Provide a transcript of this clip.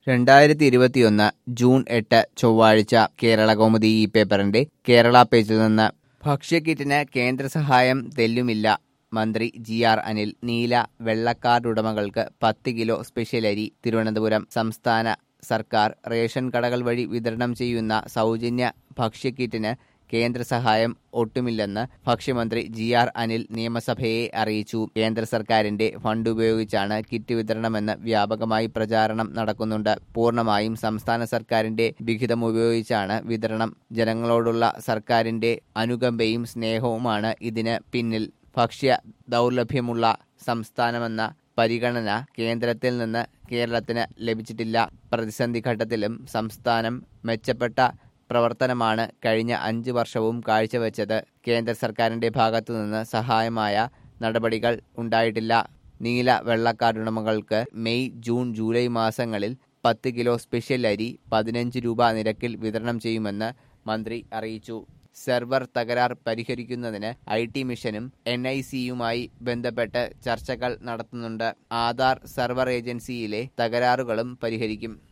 രണ്ടായിരത്തി ഇരുപത്തിയൊന്ന് ജൂൺ എട്ട് ചൊവ്വാഴ്ച കേരള കൗമുദി ഈ പേപ്പറിന്റെ കേരള പേജിൽ നിന്ന് ഭക്ഷ്യക്കിറ്റിന് കേന്ദ്ര സഹായം തെല്ലുമില്ല മന്ത്രി ജി ആർ അനിൽ നീല വെള്ളക്കാർഡ് ഉടമകൾക്ക് പത്ത് കിലോ സ്പെഷ്യൽ അരി തിരുവനന്തപുരം സംസ്ഥാന സർക്കാർ റേഷൻ കടകൾ വഴി വിതരണം ചെയ്യുന്ന സൗജന്യ ഭക്ഷ്യക്കിറ്റിന് കേന്ദ്ര സഹായം ഒട്ടുമില്ലെന്ന് ഭക്ഷ്യമന്ത്രി ജി ആർ അനിൽ നിയമസഭയെ അറിയിച്ചു കേന്ദ്ര സർക്കാരിന്റെ ഫണ്ട് ഉപയോഗിച്ചാണ് കിറ്റ് വിതരണമെന്ന് വ്യാപകമായി പ്രചാരണം നടക്കുന്നുണ്ട് പൂർണ്ണമായും സംസ്ഥാന സർക്കാരിന്റെ വിഹിതം ഉപയോഗിച്ചാണ് വിതരണം ജനങ്ങളോടുള്ള സർക്കാരിന്റെ അനുകമ്പയും സ്നേഹവുമാണ് ഇതിന് പിന്നിൽ ഭക്ഷ്യ ദൗർലഭ്യമുള്ള സംസ്ഥാനമെന്ന പരിഗണന കേന്ദ്രത്തിൽ നിന്ന് കേരളത്തിന് ലഭിച്ചിട്ടില്ല പ്രതിസന്ധി ഘട്ടത്തിലും സംസ്ഥാനം മെച്ചപ്പെട്ട പ്രവർത്തനമാണ് കഴിഞ്ഞ അഞ്ച് വർഷവും കാഴ്ചവെച്ചത് കേന്ദ്ര സർക്കാരിന്റെ ഭാഗത്തുനിന്ന് സഹായമായ നടപടികൾ ഉണ്ടായിട്ടില്ല നീല വെള്ളക്കാർഡ് ഉടമകൾക്ക് മെയ് ജൂൺ ജൂലൈ മാസങ്ങളിൽ പത്ത് കിലോ സ്പെഷ്യൽ അരി പതിനഞ്ച് രൂപ നിരക്കിൽ വിതരണം ചെയ്യുമെന്ന് മന്ത്രി അറിയിച്ചു സെർവർ തകരാർ പരിഹരിക്കുന്നതിന് ഐ ടി മിഷനും എൻ ഐ സിയുമായി ബന്ധപ്പെട്ട് ചർച്ചകൾ നടത്തുന്നുണ്ട് ആധാർ സെർവർ ഏജൻസിയിലെ തകരാറുകളും പരിഹരിക്കും